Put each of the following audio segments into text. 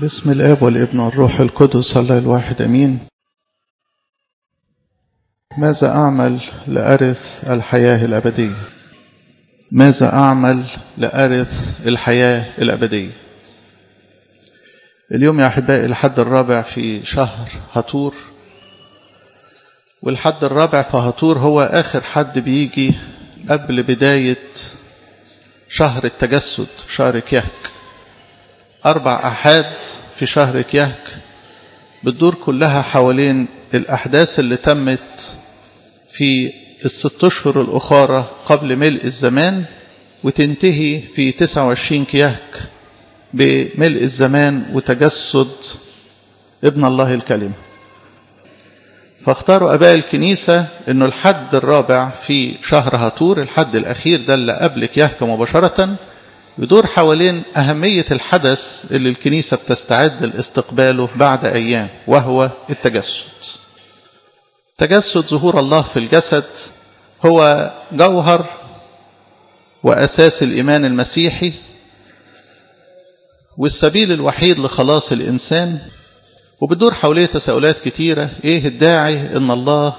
باسم الاب والابن والروح القدس الله الواحد امين ماذا اعمل لارث الحياه الابديه ماذا اعمل لارث الحياه الابديه اليوم يا احبائي الحد الرابع في شهر هطور والحد الرابع في هطور هو اخر حد بيجي قبل بدايه شهر التجسد شهر كيهك أربع أحاد في شهر كيهك بتدور كلها حوالين الأحداث اللي تمت في الست أشهر الأخرى قبل ملء الزمان وتنتهي في 29 كيهك بملء الزمان وتجسد ابن الله الكلمة فاختاروا أباء الكنيسة أنه الحد الرابع في شهر هطور الحد الأخير ده اللي قبل كيهك مباشرة يدور حوالين أهمية الحدث اللي الكنيسة بتستعد لاستقباله بعد أيام وهو التجسد تجسد ظهور الله في الجسد هو جوهر وأساس الإيمان المسيحي والسبيل الوحيد لخلاص الإنسان وبدور حواليه تساؤلات كتيرة إيه الداعي إن الله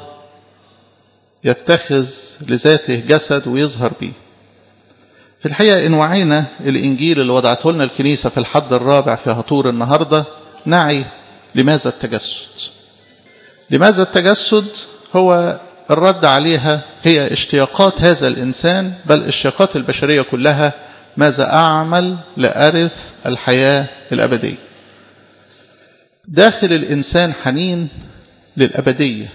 يتخذ لذاته جسد ويظهر به في الحقيقة إن وعينا الإنجيل اللي وضعته لنا الكنيسة في الحد الرابع في هطور النهاردة نعي لماذا التجسد لماذا التجسد هو الرد عليها هي اشتياقات هذا الإنسان بل اشتياقات البشرية كلها ماذا أعمل لأرث الحياة الأبدية داخل الإنسان حنين للأبدية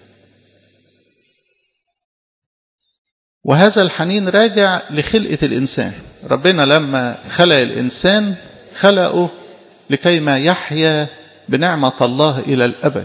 وهذا الحنين راجع لخلقة الإنسان ربنا لما خلق الإنسان خلقه لكي ما يحيا بنعمة الله إلى الأبد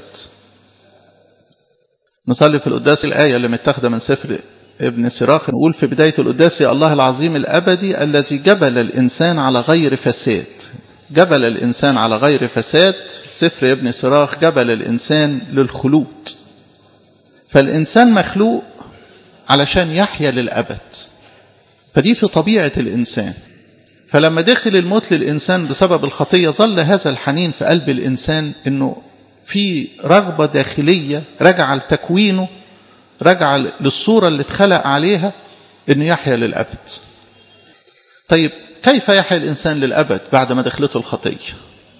نصلي في القداس الآية اللي متاخدة من سفر ابن سراخ نقول في بداية القداس يا الله العظيم الأبدي الذي جبل الإنسان على غير فساد جبل الإنسان على غير فساد سفر ابن سراخ جبل الإنسان للخلود فالإنسان مخلوق علشان يحيا للأبد فدي في طبيعة الإنسان فلما دخل الموت للإنسان بسبب الخطية ظل هذا الحنين في قلب الإنسان أنه في رغبة داخلية رجع لتكوينه رجع للصورة اللي اتخلق عليها أنه يحيا للأبد طيب كيف يحيا الإنسان للأبد بعد ما دخلته الخطية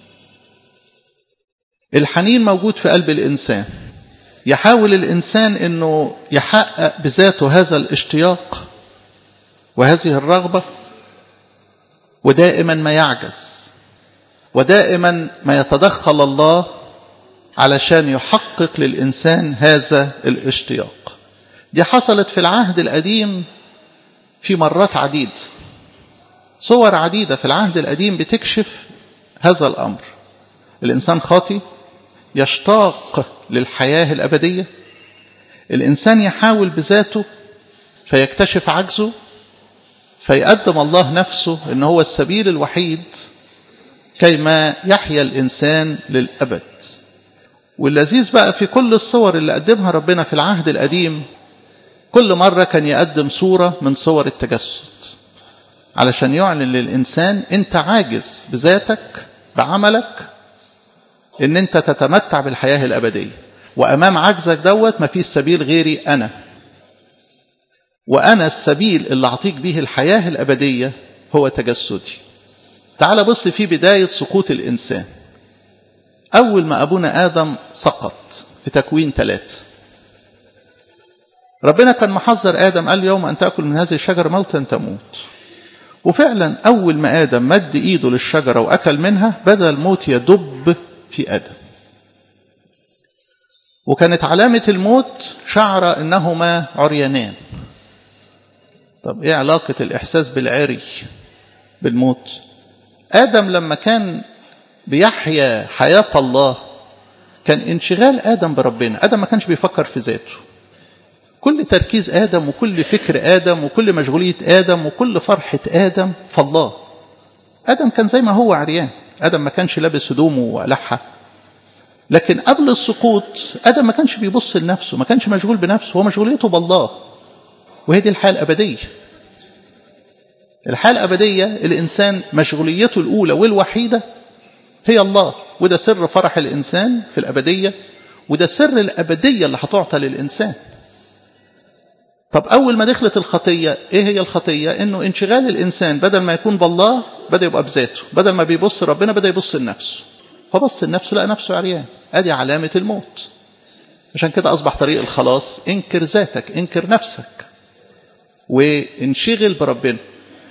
الحنين موجود في قلب الإنسان يحاول الإنسان أنه يحقق بذاته هذا الاشتياق وهذه الرغبة ودائما ما يعجز ودائما ما يتدخل الله علشان يحقق للإنسان هذا الاشتياق دي حصلت في العهد القديم في مرات عديدة صور عديدة في العهد القديم بتكشف هذا الأمر الإنسان خاطي يشتاق للحياة الأبدية الإنسان يحاول بذاته فيكتشف عجزه فيقدم الله نفسه إن هو السبيل الوحيد كيما يحيا الإنسان للأبد واللذيذ بقى في كل الصور اللي قدمها ربنا في العهد القديم كل مرة كان يقدم صورة من صور التجسد علشان يعلن للإنسان أنت عاجز بذاتك بعملك ان انت تتمتع بالحياة الابدية وامام عجزك دوت ما فيش سبيل غيري انا وانا السبيل اللي اعطيك به الحياة الابدية هو تجسدي تعال بص في بداية سقوط الانسان اول ما ابونا ادم سقط في تكوين ثلاثة ربنا كان محذر ادم قال يوم ان تاكل من هذه الشجرة موتا تموت وفعلا اول ما ادم مد ايده للشجرة واكل منها بدا الموت يدب في آدم وكانت علامة الموت شعر أنهما عريانان طب إيه علاقة الإحساس بالعري بالموت آدم لما كان بيحيا حياة الله كان انشغال آدم بربنا آدم ما كانش بيفكر في ذاته كل تركيز آدم وكل فكر آدم وكل مشغولية آدم وكل فرحة آدم فالله آدم كان زي ما هو عريان آدم ما كانش لابس هدومه وقلعها لكن قبل السقوط آدم ما كانش بيبص لنفسه ما كانش مشغول بنفسه هو مشغوليته بالله وهي دي الحياة الأبدية الحياة الأبدية الإنسان مشغوليته الأولى والوحيدة هي الله وده سر فرح الإنسان في الأبدية وده سر الأبدية اللي هتعطى للإنسان طب أول ما دخلت الخطية إيه هي الخطية إنه انشغال الإنسان بدل ما يكون بالله بدأ يبقى بذاته بدل ما بيبص ربنا بدأ يبص لنفسه فبص لنفسه لقى نفسه عريان أدي علامة الموت عشان كده أصبح طريق الخلاص انكر ذاتك انكر نفسك وانشغل بربنا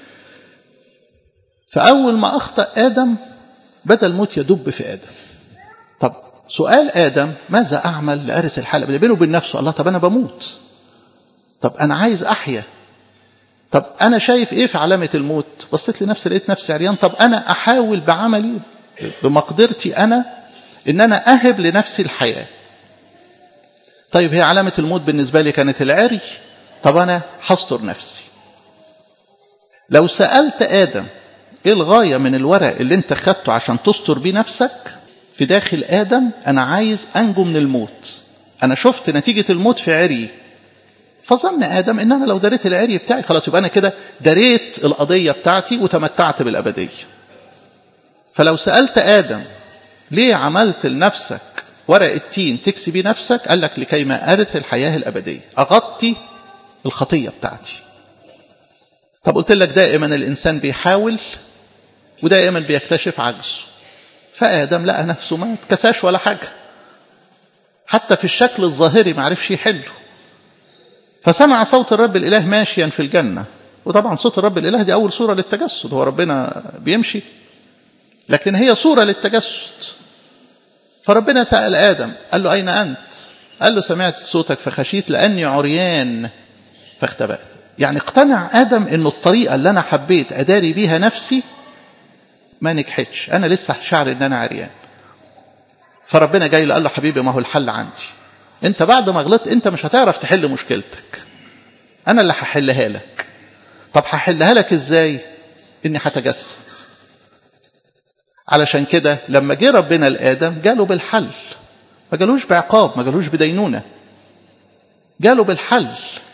فأول ما أخطأ آدم بدأ الموت يدب في آدم طب سؤال آدم ماذا أعمل لأرث الحالة بينه وبين نفسه الله طب أنا بموت طب أنا عايز أحيا طب أنا شايف إيه في علامة الموت بصيت لنفسي لقيت نفسي عريان طب أنا أحاول بعملي بمقدرتي أنا إن أنا أهب لنفسي الحياة طيب هي علامة الموت بالنسبة لي كانت العري طب أنا هستر نفسي لو سألت آدم إيه الغاية من الورق اللي أنت خدته عشان تستر بيه نفسك في داخل آدم أنا عايز أنجو من الموت أنا شفت نتيجة الموت في عري فظن آدم إن أنا لو دريت العري بتاعي خلاص يبقى أنا كده دريت القضية بتاعتي وتمتعت بالأبدية فلو سألت آدم ليه عملت لنفسك ورق التين تكسي بيه نفسك قال لك لكي ما أرث الحياة الأبدية أغطي الخطية بتاعتي طب قلت لك دائما الإنسان بيحاول ودائما بيكتشف عجزه فآدم لقى نفسه ما اتكساش ولا حاجة حتى في الشكل الظاهري ما عرفش يحله فسمع صوت الرب الإله ماشيا في الجنة وطبعا صوت الرب الإله دي أول صورة للتجسد هو ربنا بيمشي لكن هي صورة للتجسد فربنا سأل آدم قال له أين أنت قال له سمعت صوتك فخشيت لأني عريان فاختبأت يعني اقتنع آدم أنه الطريقة اللي أنا حبيت أداري بيها نفسي ما نجحتش أنا لسه شعر أن أنا عريان فربنا جاي له قال له حبيبي ما هو الحل عندي أنت بعد ما غلطت أنت مش هتعرف تحل مشكلتك أنا اللي هحلها لك طب هحلها لك إزاي إني هتجسد علشان كده لما جه ربنا لآدم جاله بالحل ما جالوش بعقاب ما جالوش بدينونة جاله بالحل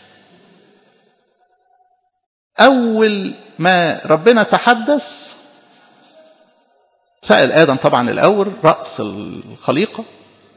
أول ما ربنا تحدث سأل آدم طبعا الأول رأس الخليقة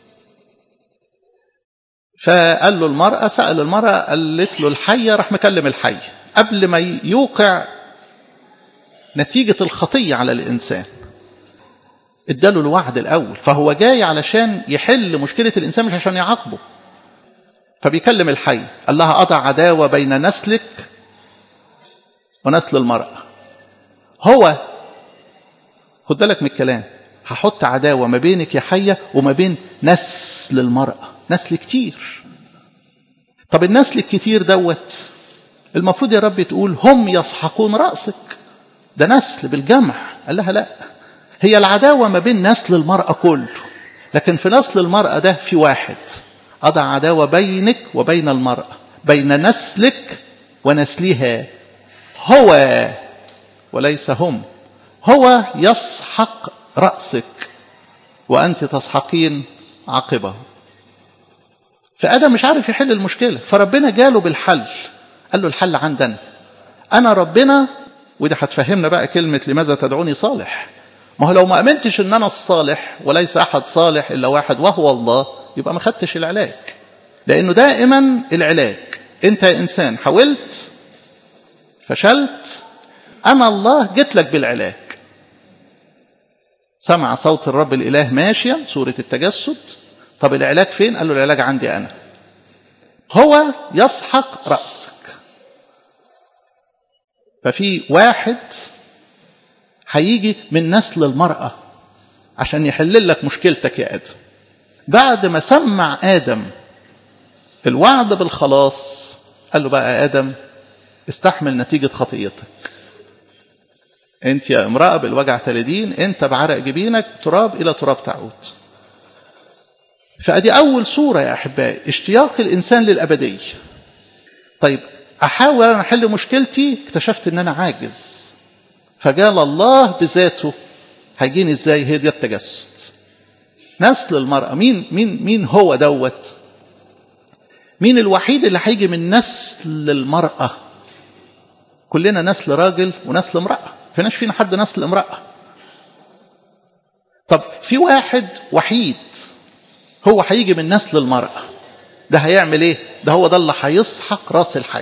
فقال له المرأة سأل المرأة قالت له الحية راح مكلم الحي قبل ما يوقع نتيجة الخطية على الإنسان اداله الوعد الأول فهو جاي علشان يحل مشكلة الإنسان مش عشان يعاقبه فبيكلم الحي قال لها أضع عداوة بين نسلك ونسل المرأة هو خد بالك من الكلام هحط عداوة ما بينك يا حية وما بين نسل المرأة نسل كتير طب النسل الكتير دوت المفروض يا رب تقول هم يسحقون رأسك ده نسل بالجمع قال لها لا هي العداوة ما بين نسل المرأة كله لكن في نسل المرأة ده في واحد أضع عداوة بينك وبين المرأة بين نسلك ونسلها هو وليس هم هو يسحق رأسك وأنت تسحقين عقبه فآدم مش عارف يحل المشكلة فربنا جاله بالحل قال له الحل عندنا أنا ربنا وده هتفهمنا بقى كلمة لماذا تدعوني صالح ما هو لو ما أمنتش أن أنا الصالح وليس أحد صالح إلا واحد وهو الله يبقى ما خدتش العلاج لأنه دائما العلاج أنت يا إنسان حاولت فشلت أنا الله جيت لك بالعلاج سمع صوت الرب الإله ماشيا سورة التجسد طب العلاج فين قال له العلاج عندي أنا هو يسحق رأسك ففي واحد هيجي من نسل المرأة عشان يحل لك مشكلتك يا آدم بعد ما سمع آدم الوعد بالخلاص قال له بقى يا آدم استحمل نتيجة خطيتك انت يا امرأة بالوجع تلدين انت بعرق جبينك تراب الى تراب تعود فادي اول صورة يا احبائي اشتياق الانسان للابدية طيب احاول انا احل مشكلتي اكتشفت ان انا عاجز فقال الله بذاته هيجيني ازاي هي دي التجسد نسل المرأة مين مين مين هو دوت مين الوحيد اللي هيجي من نسل المرأة كلنا نسل راجل ونسل امرأة فيناش فينا حد نسل امرأة طب في واحد وحيد هو هيجي من نسل المرأة ده هيعمل ايه ده هو ده اللي هيسحق راس الحي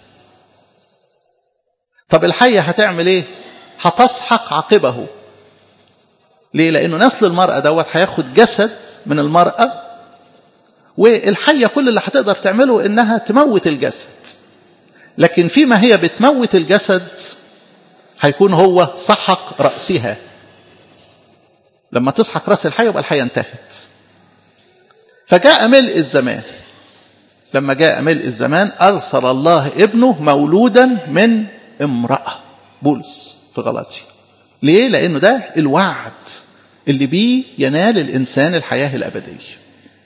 طب الحية هتعمل ايه هتسحق عقبه ليه لانه نسل المرأة دوت هياخد جسد من المرأة والحية كل اللي هتقدر تعمله انها تموت الجسد لكن فيما هي بتموت الجسد هيكون هو سحق رأسها لما تسحق رأس الحية يبقى الحية انتهت فجاء ملء الزمان لما جاء ملء الزمان أرسل الله ابنه مولودا من امرأة بولس في غلاطي ليه؟ لأنه ده الوعد اللي بيه ينال الإنسان الحياة الأبدية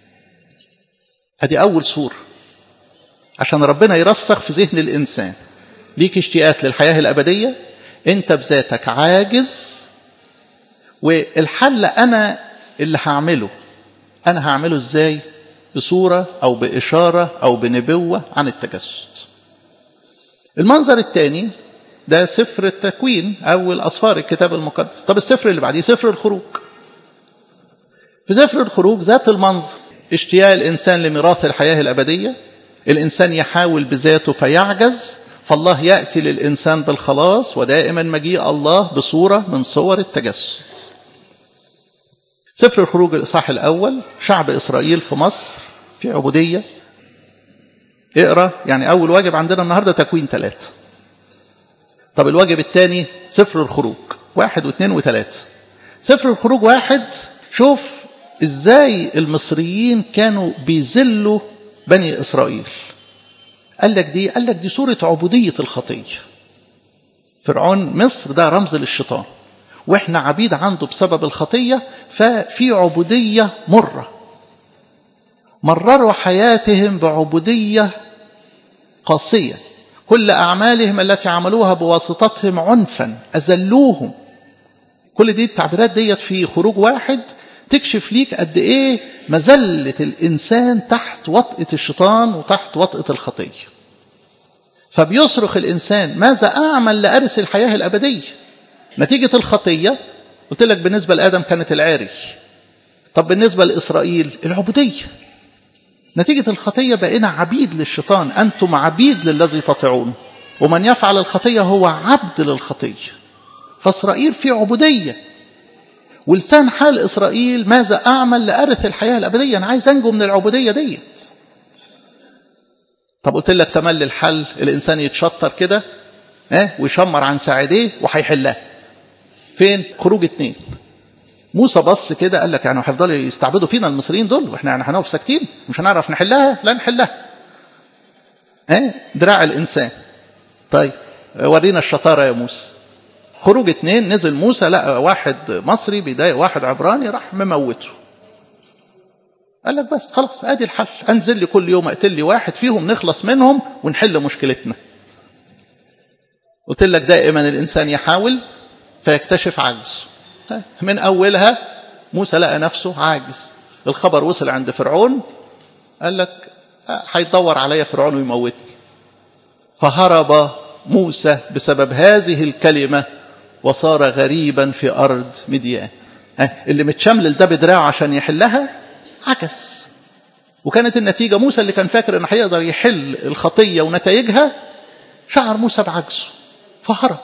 هذه أول صورة عشان ربنا يرسخ في ذهن الإنسان ليك اشتياقات للحياة الأبدية أنت بذاتك عاجز والحل أنا اللي هعمله أنا هعمله إزاي بصورة أو بإشارة أو بنبوة عن التجسد المنظر الثاني ده سفر التكوين أو الأصفار الكتاب المقدس طب السفر اللي بعديه سفر الخروج في سفر الخروج ذات المنظر اشتياق الإنسان لميراث الحياة الأبدية الإنسان يحاول بذاته فيعجز فالله يأتي للإنسان بالخلاص ودائما مجيء الله بصورة من صور التجسد سفر الخروج الإصحاح الأول شعب إسرائيل في مصر في عبودية اقرأ يعني أول واجب عندنا النهاردة تكوين ثلاثة طب الواجب الثاني سفر الخروج واحد واثنين وثلاثة سفر الخروج واحد شوف ازاي المصريين كانوا بيذلوا بني إسرائيل قال لك دي قال لك دي صورة عبودية الخطية فرعون مصر ده رمز للشيطان واحنا عبيد عنده بسبب الخطية ففي عبودية مرة مرروا حياتهم بعبودية قاسية كل أعمالهم التي عملوها بواسطتهم عنفا أذلوهم كل دي التعبيرات ديت في خروج واحد تكشف ليك قد ايه مزلة الإنسان تحت وطئة الشيطان وتحت وطئة الخطية فبيصرخ الإنسان ماذا أعمل لأرث الحياة الأبدية نتيجة الخطية قلت لك بالنسبة لآدم كانت العاري طب بالنسبة لإسرائيل العبودية نتيجة الخطية بقينا عبيد للشيطان أنتم عبيد للذي تطيعون ومن يفعل الخطية هو عبد للخطية فإسرائيل في عبودية ولسان حال إسرائيل ماذا أعمل لأرث الحياة الأبدية أنا عايز أنجو من العبودية ديت طب قلت لك تملي الحل الإنسان يتشطر كده اه ويشمر عن ساعديه وهيحلها فين خروج اتنين موسى بص كده قال لك يعني هيفضلوا يستعبدوا فينا المصريين دول واحنا يعني هنقف ساكتين مش هنعرف نحلها لا نحلها اه دراع الانسان طيب ورينا الشطاره يا موسى خروج اتنين نزل موسى لقى واحد مصري بيضايق واحد عبراني راح مموته قال لك بس خلاص ادي الحل انزل لي كل يوم اقتل لي واحد فيهم نخلص منهم ونحل مشكلتنا قلت لك دائما الانسان يحاول فيكتشف عجزه من اولها موسى لقى نفسه عاجز الخبر وصل عند فرعون قال لك هيدور عليا فرعون ويموتني فهرب موسى بسبب هذه الكلمة وصار غريبا في أرض مديان اللي متشمل ده بدراعه عشان يحلها عكس وكانت النتيجة موسى اللي كان فاكر انه هيقدر يحل الخطية ونتائجها شعر موسى بعجزه فهرب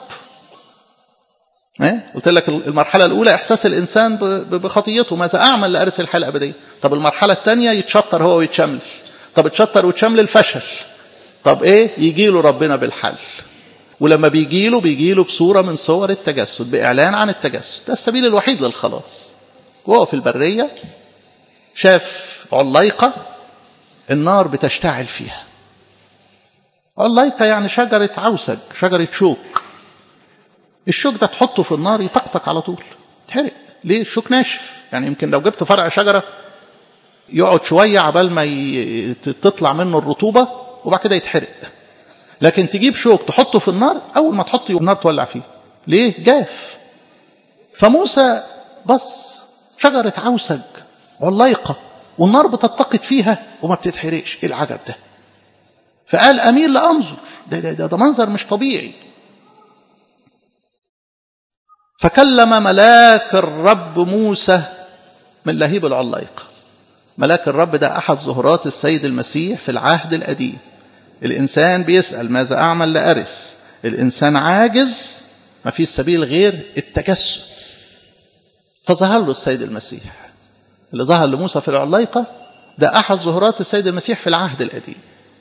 قلت لك المرحلة الأولى إحساس الإنسان بخطيته ماذا أعمل لأرث الحياة الأبدية طب المرحلة الثانية يتشطر هو ويتشمل طب يتشطر ويتشمل الفشل طب إيه يجي له ربنا بالحل ولما بيجي له بيجي له بصورة من صور التجسد بإعلان عن التجسد ده السبيل الوحيد للخلاص وهو في البرية شاف علايقة النار بتشتعل فيها علايقة يعني شجرة عوسج شجرة شوك الشوك ده تحطه في النار يطقطق على طول تحرق ليه الشوك ناشف يعني يمكن لو جبت فرع شجرة يقعد شوية عبال ما ي... تطلع منه الرطوبة وبعد كده يتحرق لكن تجيب شوك تحطه في النار أول ما تحطه النار تولع فيه ليه جاف فموسى بص شجرة عوسج علايقة والنار بتتقد فيها وما بتتحرقش ايه العجب ده فقال أمير لأنظر ده, ده, ده, ده منظر مش طبيعي فكلم ملاك الرب موسى من لهيب العلايقة ملاك الرب ده أحد ظهورات السيد المسيح في العهد القديم الإنسان بيسأل ماذا أعمل لأرث الإنسان عاجز ما فيش سبيل غير التجسد فظهر له السيد المسيح اللي ظهر لموسى في العلايقة ده أحد ظهورات السيد المسيح في العهد القديم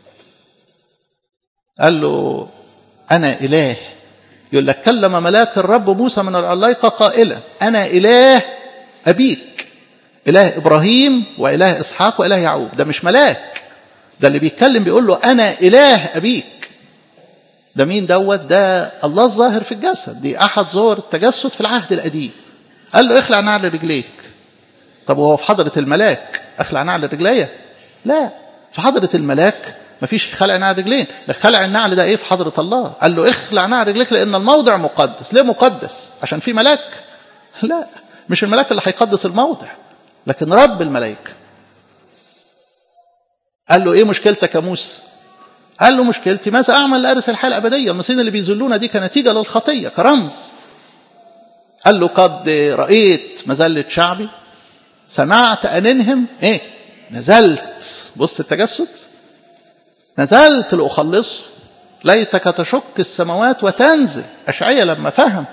قال له أنا إله يقول لك كلم ملاك الرب موسى من العلايقة قائلا أنا إله أبيك إله إبراهيم وإله إسحاق وإله يعقوب ده مش ملاك ده اللي بيتكلم بيقول له أنا إله أبيك ده مين دوت ده الله الظاهر في الجسد دي أحد ظهور التجسد في العهد القديم قال له اخلع نعل رجليك طب وهو في حضرة الملاك اخلع نعل رجليا لا في حضرة الملاك مفيش خلع نعل رجلين خلع النعل ده ايه في حضرة الله قال له اخلع نعل رجليك لان الموضع مقدس ليه مقدس عشان في ملاك لا مش الملاك اللي هيقدس الموضع لكن رب الملائكة قال له ايه مشكلتك يا موسى قال له مشكلتي ماذا اعمل لارث الحياه الابديه المصير اللي بيذلونا دي كنتيجه للخطيه كرمز قال له قد رأيت مذلة شعبي سمعت أننهم إيه نزلت بص التجسد نزلت لأخلصه ليتك تشق السماوات وتنزل أشعية لما فهم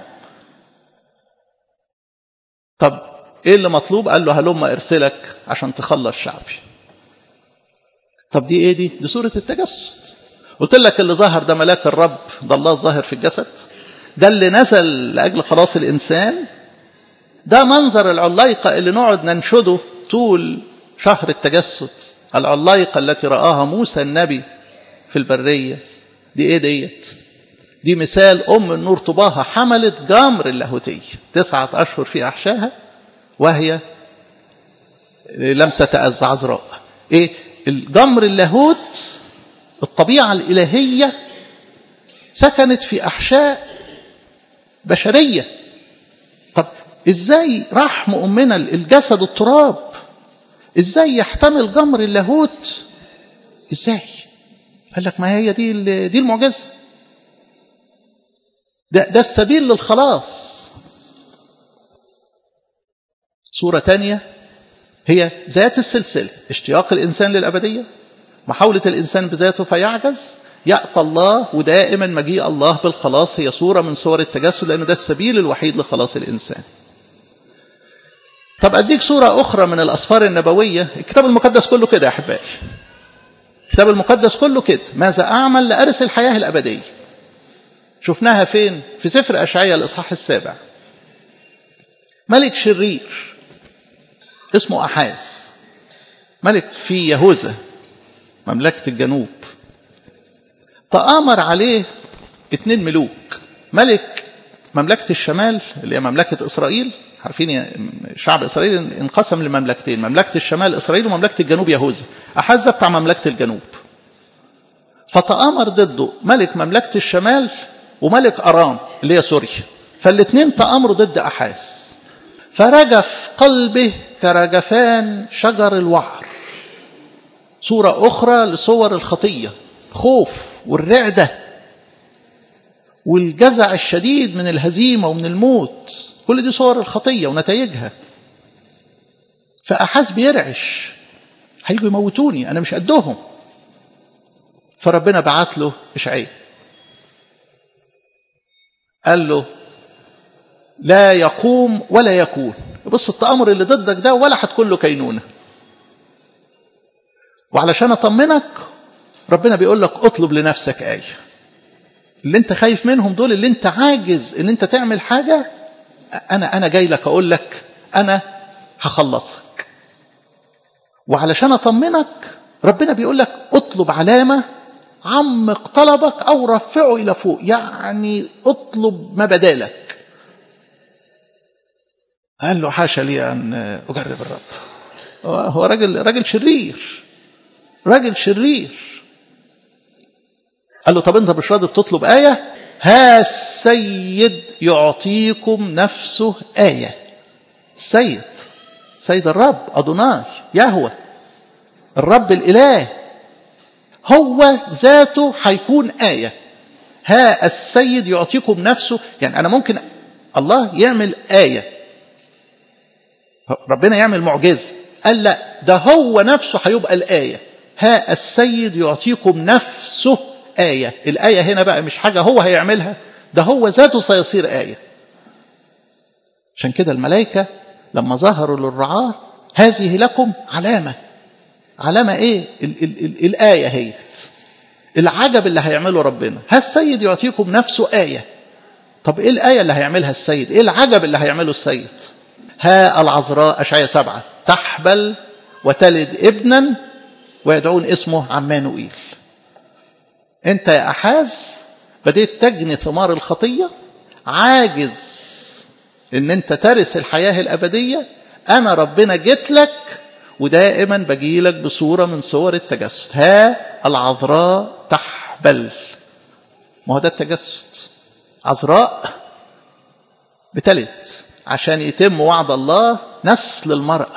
طب إيه اللي مطلوب قال له هلم أرسلك عشان تخلص شعبي طب دي إيه دي دي صورة التجسد قلت لك اللي ظهر ده ملاك الرب ده الله الظاهر في الجسد ده اللي نزل لأجل خلاص الإنسان ده منظر العلايقة اللي نقعد ننشده طول شهر التجسد العلايقة التي رآها موسى النبي في البرية دي ايه ديت دي مثال أم النور طباها حملت جمر اللاهوتية تسعة أشهر في أحشاها وهي لم تتأذى عذراء ايه الجمر اللاهوت الطبيعة الإلهية سكنت في أحشاء بشرية طب ازاي رحم أمنا الجسد التراب ازاي يحتمل جمر اللاهوت ازاي قال لك ما هي دي دي المعجزة ده, ده السبيل للخلاص صورة تانية هي ذات السلسلة اشتياق الإنسان للأبدية محاولة الإنسان بذاته فيعجز يأتى الله ودائما مجيء الله بالخلاص هي صورة من صور التجسد لأن ده السبيل الوحيد لخلاص الإنسان طب أديك صورة أخرى من الأسفار النبوية الكتاب المقدس كله كده يا أحبائي الكتاب المقدس كله كده ماذا أعمل لأرث الحياة الأبدية شفناها فين في سفر أشعية الإصحاح السابع ملك شرير اسمه أحاز ملك في يهوذا مملكة الجنوب تآمر عليه اتنين ملوك ملك مملكة الشمال اللي هي مملكة إسرائيل عارفين شعب إسرائيل انقسم لمملكتين مملكة الشمال إسرائيل ومملكة الجنوب يهوذا أحز بتاع مملكة الجنوب فتآمر ضده ملك مملكة الشمال وملك أرام اللي هي سوريا فالاثنين تآمروا ضد أحاز فرجف قلبه كرجفان شجر الوعر صورة أخرى لصور الخطية خوف والرعدة والجزع الشديد من الهزيمة ومن الموت كل دي صور الخطية ونتائجها فأحاز بيرعش هيجوا يموتوني أنا مش قدهم فربنا بعت له إشعياء قال له لا يقوم ولا يكون بص التأمر اللي ضدك ده ولا هتكون له كينونة وعلشان أطمنك ربنا بيقول لك اطلب لنفسك آية اللي انت خايف منهم دول اللي انت عاجز ان انت تعمل حاجة انا انا جاي لك اقول لك انا هخلصك وعلشان اطمنك ربنا بيقول لك اطلب علامة عمق طلبك او رفعه الى فوق يعني اطلب ما بدالك قال له حاشا لي ان اجرب الرب هو راجل راجل شرير راجل شرير قال له طب انت مش راضي بتطلب آية ها السيد يعطيكم نفسه آية سيد سيد الرب أدوناي يهوى الرب الإله هو ذاته هيكون آية ها السيد يعطيكم نفسه يعني أنا ممكن الله يعمل آية ربنا يعمل معجزة قال لا ده هو نفسه هيبقى الآية ها السيد يعطيكم نفسه آية الآية هنا بقى مش حاجة هو هيعملها ده هو ذاته سيصير آية عشان كده الملائكة لما ظهروا للرعاة هذه لكم علامة علامة ايه ال ال ال الآية هي العجب اللي هيعمله ربنا ها السيد يعطيكم نفسه آية طب ايه الآية اللي هيعملها السيد ايه العجب اللي هيعمله السيد ها العذراء أشعية سبعة تحبل وتلد ابنا ويدعون اسمه عمانوئيل انت يا أحاز بديت تجني ثمار الخطية عاجز ان انت ترث الحياة الأبدية أنا ربنا جيت لك ودائما بجي لك بصورة من صور التجسد ها العذراء تحبل ما هو ده التجسد عذراء بتلد عشان يتم وعد الله نسل المرأة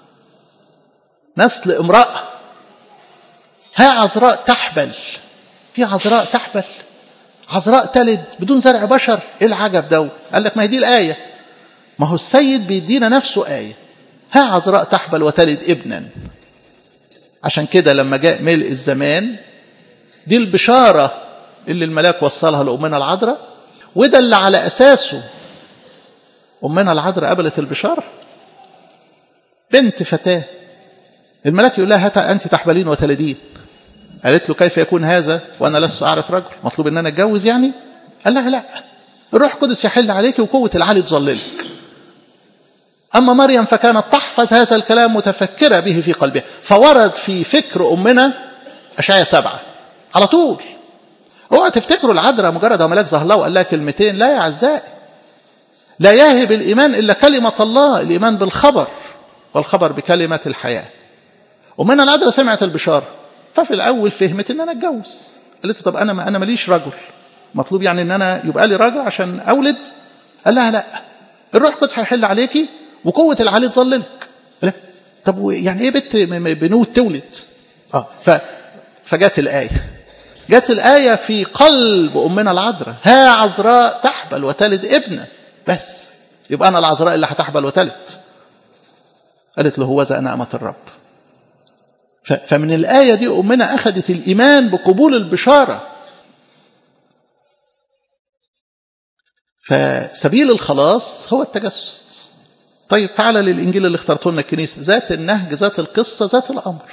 نسل امرأة ها عذراء تحبل في عذراء تحبل عذراء تلد بدون زرع بشر ايه العجب ده قال لك ما هي دي الآية ما هو السيد بيدينا نفسه آية ها عذراء تحبل وتلد ابنا عشان كده لما جاء ملء الزمان دي البشارة اللي الملاك وصلها لأمنا العذراء وده اللي على أساسه أمنا العذراء قبلت البشارة بنت فتاة الملاك يقول لها هتا أنت تحبلين وتلدين قالت له كيف يكون هذا وأنا لست أعرف رجل مطلوب أن أنا أتجوز يعني قال لها لا الروح القدس يحل عليك وقوة العلي تظللك أما مريم فكانت تحفظ هذا الكلام متفكرة به في قلبها فورد في فكر أمنا أشعية سبعة على طول اوعى تفتكروا العذراء مجرد ملاك ظهر لها وقال لها كلمتين لا يا أعزائي لا يهب الإيمان إلا كلمة الله الإيمان بالخبر والخبر بكلمة الحياة أمنا العذراء سمعت البشارة ففي الأول فهمت إن أنا أتجوز قالت له طب أنا ما أنا ماليش رجل مطلوب يعني إن أنا يبقى لي راجل عشان أولد قال لها لا الروح القدس هيحل عليكي وقوة العلي تظللك لا طب يعني ايه بنت بنوت تولد اه ف فجت الآية جت الآية في قلب أمنا العذراء ها عذراء تحبل وتلد ابنا بس يبقى أنا العذراء اللي هتحبل وتلد قالت له هو أنا أمة الرب فمن الآية دي أمنا أخذت الإيمان بقبول البشارة فسبيل الخلاص هو التجسد طيب تعالى للإنجيل اللي اخترته لنا الكنيسة ذات النهج ذات القصة ذات الأمر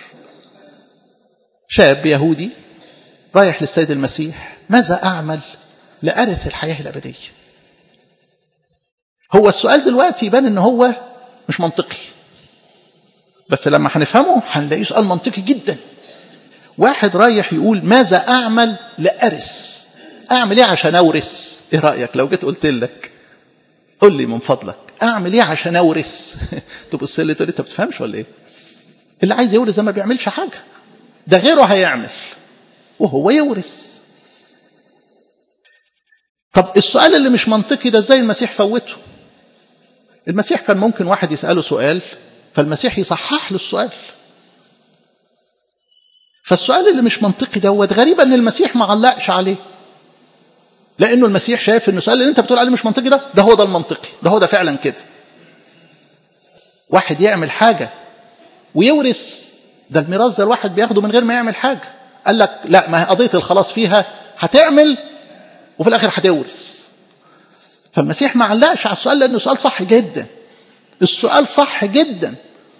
شاب يهودي رايح للسيد المسيح ماذا أعمل لأرث الحياة الأبدية هو السؤال دلوقتي يبان ان هو مش منطقي بس لما هنفهمه هنلاقيه سؤال منطقي جدا واحد رايح يقول ماذا أعمل لأرث أعمل إيه عشان أورث إيه رأيك لو جيت قلت لك قل لي من فضلك أعمل إيه عشان أورث تبص لي تقول لي أنت بتفهمش ولا إيه اللي عايز يورث ما بيعملش حاجة ده غيره هيعمل وهو يورث طب السؤال اللي مش منطقي ده ازاي المسيح فوته المسيح كان ممكن واحد يسأله سؤال فالمسيح يصحح له السؤال فالسؤال اللي مش منطقي دوت غريب ان المسيح ما علقش عليه لانه المسيح شايف ان السؤال اللي انت بتقول عليه مش منطقي ده ده هو ده المنطقي ده هو ده فعلا كده واحد يعمل حاجه ويورث ده الميراث ده الواحد بياخده من غير ما يعمل حاجه قال لك لا ما هي قضيه الخلاص فيها هتعمل وفي الاخر هتورث فالمسيح ما علقش على السؤال لانه سؤال صح جدا السؤال صح جدا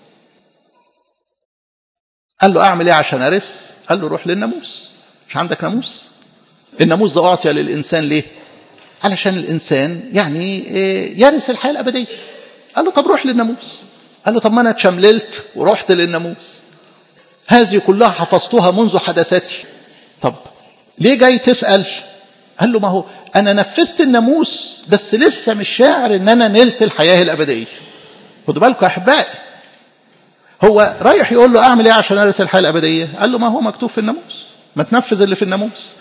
قال له اعمل ايه عشان ارث قال له روح للناموس مش عندك ناموس الناموس ده اعطي للانسان ليه علشان الانسان يعني يرث الحياه الابديه قال له طب روح للناموس قال له طب ما انا اتشمللت ورحت للناموس هذه كلها حفظتها منذ حدثتي طب ليه جاي تسال قال له ما هو انا نفذت الناموس بس لسه مش شاعر ان انا نلت الحياه الابديه خدوا بالكم يا احبائي هو رايح يقول له اعمل ايه عشان ارث الحياه الابديه قال له ما هو مكتوب في الناموس ما تنفذ اللي في الناموس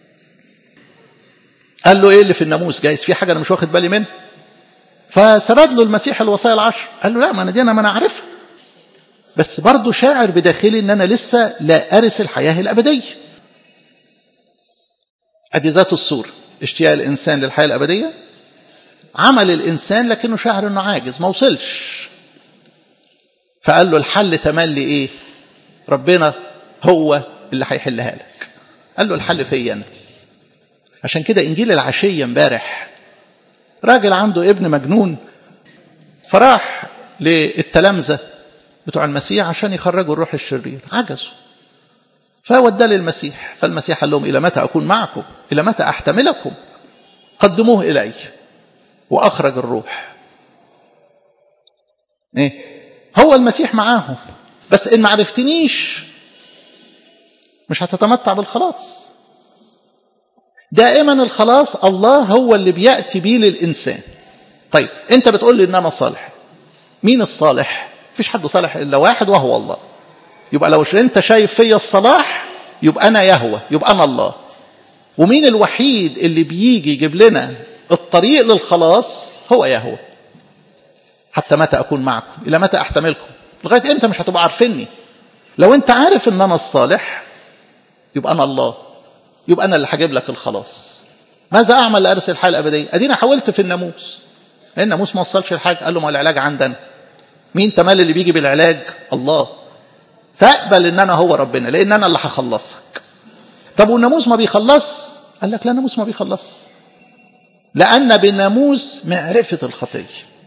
قال له ايه اللي في الناموس جايز في حاجه انا مش واخد بالي منها فسرد له المسيح الوصايا العشر قال له لا ما انا دي انا ما انا عارفها بس برضه شاعر بداخلي ان انا لسه لا ارث الحياه الابديه ادي ذات الصوره اشتياق الانسان للحياه الابديه عمل الإنسان لكنه شعر أنه عاجز ما وصلش فقال له الحل تملي إيه ربنا هو اللي هيحلها لك قال له الحل فيا أنا عشان كده إنجيل العشية امبارح راجل عنده ابن مجنون فراح للتلامذة بتوع المسيح عشان يخرجوا الروح الشرير عجزوا فوداه للمسيح فالمسيح قال لهم إلى متى أكون معكم إلى متى أحتملكم قدموه إلي وأخرج الروح إيه؟ هو المسيح معاهم بس إن ما عرفتنيش مش هتتمتع بالخلاص دائما الخلاص الله هو اللي بيأتي بيه للإنسان طيب أنت بتقول لي إن أنا صالح مين الصالح مفيش حد صالح إلا واحد وهو الله يبقى لو أنت شايف فيا الصلاح يبقى أنا يهوى يبقى أنا الله ومين الوحيد اللي بيجي يجيب لنا الطريق للخلاص هو يهوى حتى متى أكون معكم إلى متى أحتملكم لغاية إمتى مش هتبقى عارفيني لو أنت عارف إن أنا الصالح يبقى أنا الله يبقى أنا اللي هجيب لك الخلاص ماذا أعمل لأرث الحياة الأبدية أدينا حاولت في الناموس الناموس ما وصلش الحاجة قال له ما العلاج عندنا مين تمال اللي بيجي بالعلاج الله فاقبل ان انا هو ربنا لان انا اللي هخلصك طب والناموس ما بيخلص قال لك لا الناموس ما بيخلص لان بالناموس معرفه الخطيه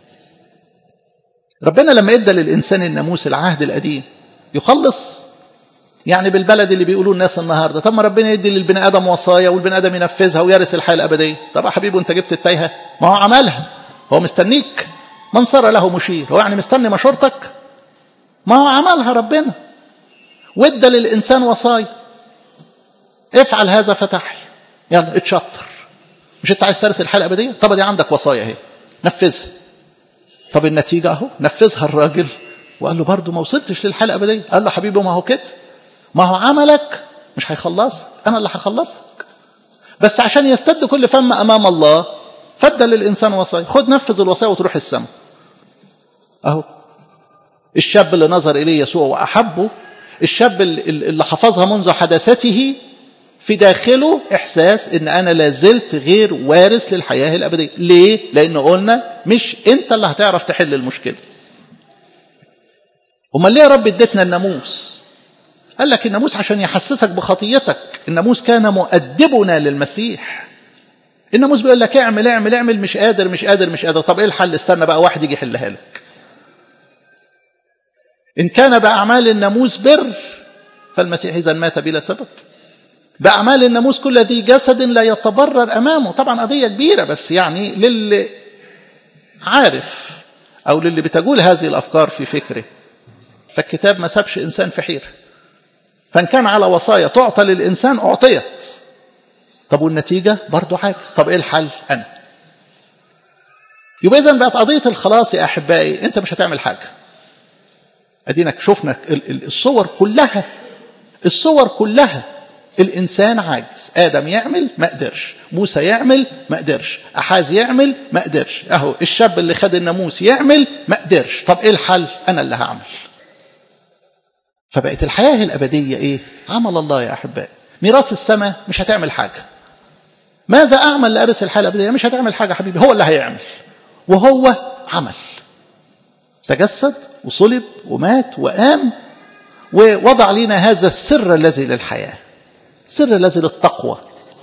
ربنا لما ادى للانسان الناموس العهد القديم يخلص يعني بالبلد اللي بيقولوا الناس النهارده طب ما ربنا يدي للبني ادم وصايا والبني ادم ينفذها ويرث الحياه الابديه طب يا حبيبي انت جبت التايهه ما هو عملها هو مستنيك من صار له مشير هو يعني مستني مشورتك ما هو عملها ربنا وادى للإنسان وصايا افعل هذا فتحي يلا اتشطر مش انت عايز ترث الحياه الابديه طب دي عندك وصايا اهي نفذها طب النتيجه اهو نفذها الراجل وقال له برضه ما وصلتش للحياه الابديه قال له حبيبي ما هو كده ما هو عملك مش هيخلصك انا اللي هخلصك بس عشان يستد كل فم امام الله فدى للانسان وصايا خد نفذ الوصايا وتروح السماء اهو الشاب اللي نظر اليه يسوع واحبه الشاب اللي حفظها منذ حدثته في داخله إحساس إن أنا لازلت غير وارث للحياة الأبدية ليه؟ لأن قلنا مش أنت اللي هتعرف تحل المشكلة أمال ليه يا رب اديتنا الناموس قال لك الناموس عشان يحسسك بخطيتك الناموس كان مؤدبنا للمسيح الناموس بيقول لك اعمل اعمل اعمل مش قادر مش قادر مش قادر طب ايه الحل استنى بقى واحد يجي يحلها لك إن كان بأعمال الناموس بر فالمسيح إذا مات بلا سبب بأعمال الناموس كل ذي جسد لا يتبرر أمامه طبعا قضية كبيرة بس يعني للي عارف أو للي بتقول هذه الأفكار في فكره فالكتاب ما سابش إنسان في حيرة فإن كان على وصايا تعطى للإنسان أعطيت طب والنتيجة برضو عاجز طب إيه الحل أنا يبقى إذا بقت قضية الخلاص يا أحبائي أنت مش هتعمل حاجة ادينك شفنا الصور كلها الصور كلها الانسان عاجز ادم يعمل ما قدرش موسى يعمل ما قدرش احاز يعمل ما قدرش اهو الشاب اللي خد الناموس يعمل ما قدرش طب ايه الحل انا اللي هعمل فبقت الحياه الابديه ايه عمل الله يا احبائي ميراث السماء مش هتعمل حاجه ماذا اعمل لارث الحياه الابديه مش هتعمل حاجه حبيبي هو اللي هيعمل وهو عمل تجسد وصلب ومات وقام ووضع لنا هذا السر الذي للحياة السر الذي للتقوى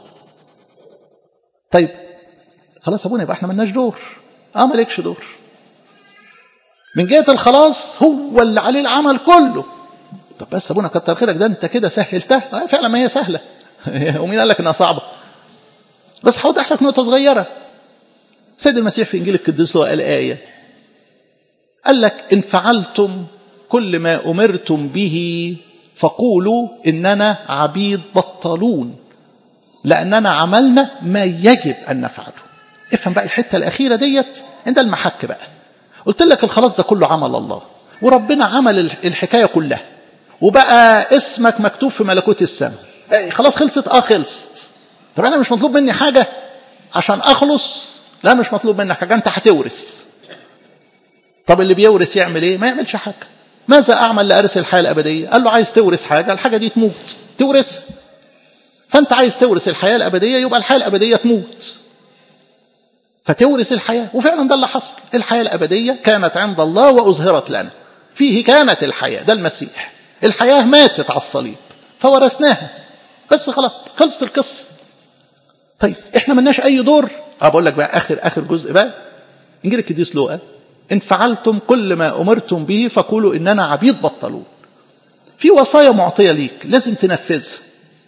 طيب خلاص ابونا يبقى احنا ملناش دور اه مالكش دور من جهة الخلاص هو اللي عليه العمل كله طب بس ابونا كتر خيرك ده انت كده سهلتها آه فعلا ما هي سهلة ومين قال لك انها صعبة بس هوضح لك نقطة صغيرة سيد المسيح في انجيل القديس له قال آية قال لك إن فعلتم كل ما أمرتم به فقولوا إننا عبيد بطلون لأننا عملنا ما يجب أن نفعله افهم بقى الحتة الأخيرة ديت عند المحك بقى قلت لك الخلاص ده كله عمل الله وربنا عمل الحكاية كلها وبقى اسمك مكتوب في ملكوت السماء خلاص خلصت اه خلصت طب انا مش مطلوب مني حاجة عشان اخلص لا مش مطلوب منك حاجة انت هتورث طب اللي بيورث يعمل ايه ما يعملش حاجة ماذا اعمل لارث الحياة الابدية قال له عايز تورث حاجة الحاجة دي تموت تورثها فانت عايز تورث الحياة الابدية يبقى الحياة الابدية تموت فتورث الحياة وفعلا ده اللي حصل الحياة الأبدية كانت عند الله وأظهرت لنا فيه كانت الحياة ده المسيح الحياة ماتت على الصليب فورثناها بس خلاص خلصت القصة طيب احنا ملناش اي دور اه بقول لك بقى اخر اخر جزء بقى انجيل القديس لوقا ان فعلتم كل ما امرتم به فقولوا اننا عبيد بطلون في وصايا معطيه ليك لازم تنفذها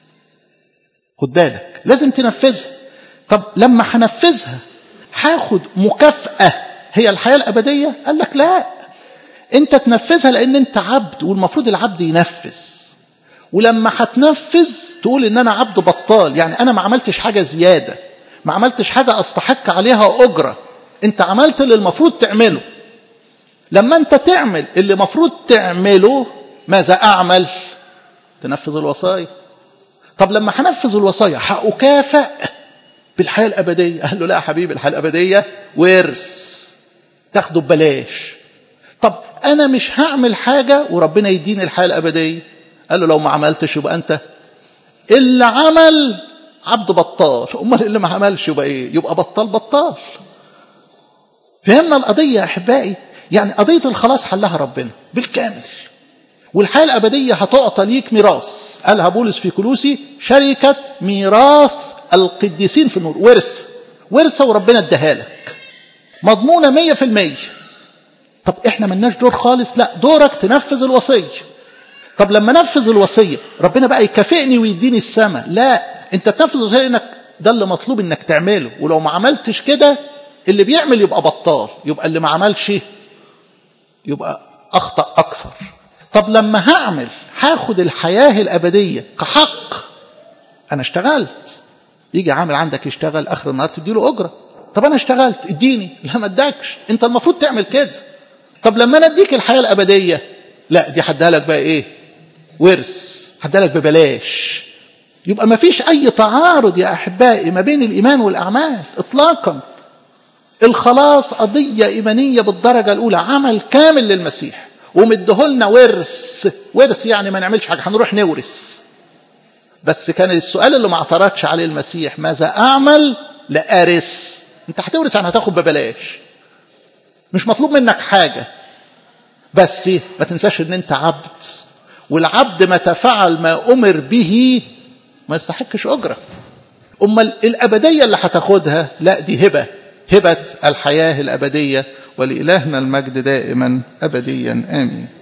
خد بالك لازم تنفذها طب لما هنفذها هاخد مكافاه هي الحياه الابديه قال لك لا انت تنفذها لان انت عبد والمفروض العبد ينفذ ولما هتنفذ تقول ان انا عبد بطال يعني انا ما عملتش حاجه زياده ما عملتش حاجه استحق عليها اجره انت عملت اللي المفروض تعمله لما انت تعمل اللي المفروض تعمله ماذا اعمل تنفذ الوصايا طب لما هنفذ الوصايا هأكافئ بالحياه الابديه قال له لا يا حبيبي الحياه الابديه ورث تاخده ببلاش طب انا مش هعمل حاجه وربنا يديني الحياه الابديه قال له لو ما عملتش يبقى انت اللي عمل عبد بطال امال اللي ما عملش يبقى ايه يبقى بطال بطال فهمنا القضيه يا احبائي يعني قضيه الخلاص حلها ربنا بالكامل والحياه الابديه هتعطى ليك ميراث قالها بولس في كلوسي شركه ميراث القديسين في النور ورث ورثه وربنا اداها لك مضمونه مية في المية طب احنا ملناش دور خالص لا دورك تنفذ الوصيه طب لما نفذ الوصيه ربنا بقى يكافئني ويديني السماء لا انت تنفذ الوصيه انك ده اللي مطلوب انك تعمله ولو ما عملتش كده اللي بيعمل يبقى بطال يبقى اللي ما عملش يبقى اخطا اكثر طب لما هعمل هاخد الحياه الابديه كحق انا اشتغلت يجي عامل عندك يشتغل اخر النهار تديله اجره طب انا اشتغلت اديني لا ما ادكش انت المفروض تعمل كده طب لما انا اديك الحياه الابديه لا دي هديها لك بقى ايه ورث هديها لك ببلاش يبقى ما فيش اي تعارض يا احبائي ما بين الايمان والاعمال اطلاقا الخلاص قضيه ايمانيه بالدرجه الاولى عمل كامل للمسيح ومديهولنا ورث ورث يعني ما نعملش حاجه هنروح نورث بس كان السؤال اللي ما اعترضش عليه المسيح ماذا اعمل لارث انت هتورث يعني هتاخد ببلاش مش مطلوب منك حاجه بس ما تنساش ان انت عبد والعبد متى فعل ما امر به ما يستحقش اجره امال الابديه اللي هتاخدها لا دي هبه هبه الحياه الابديه ولالهنا المجد دائما ابديا امين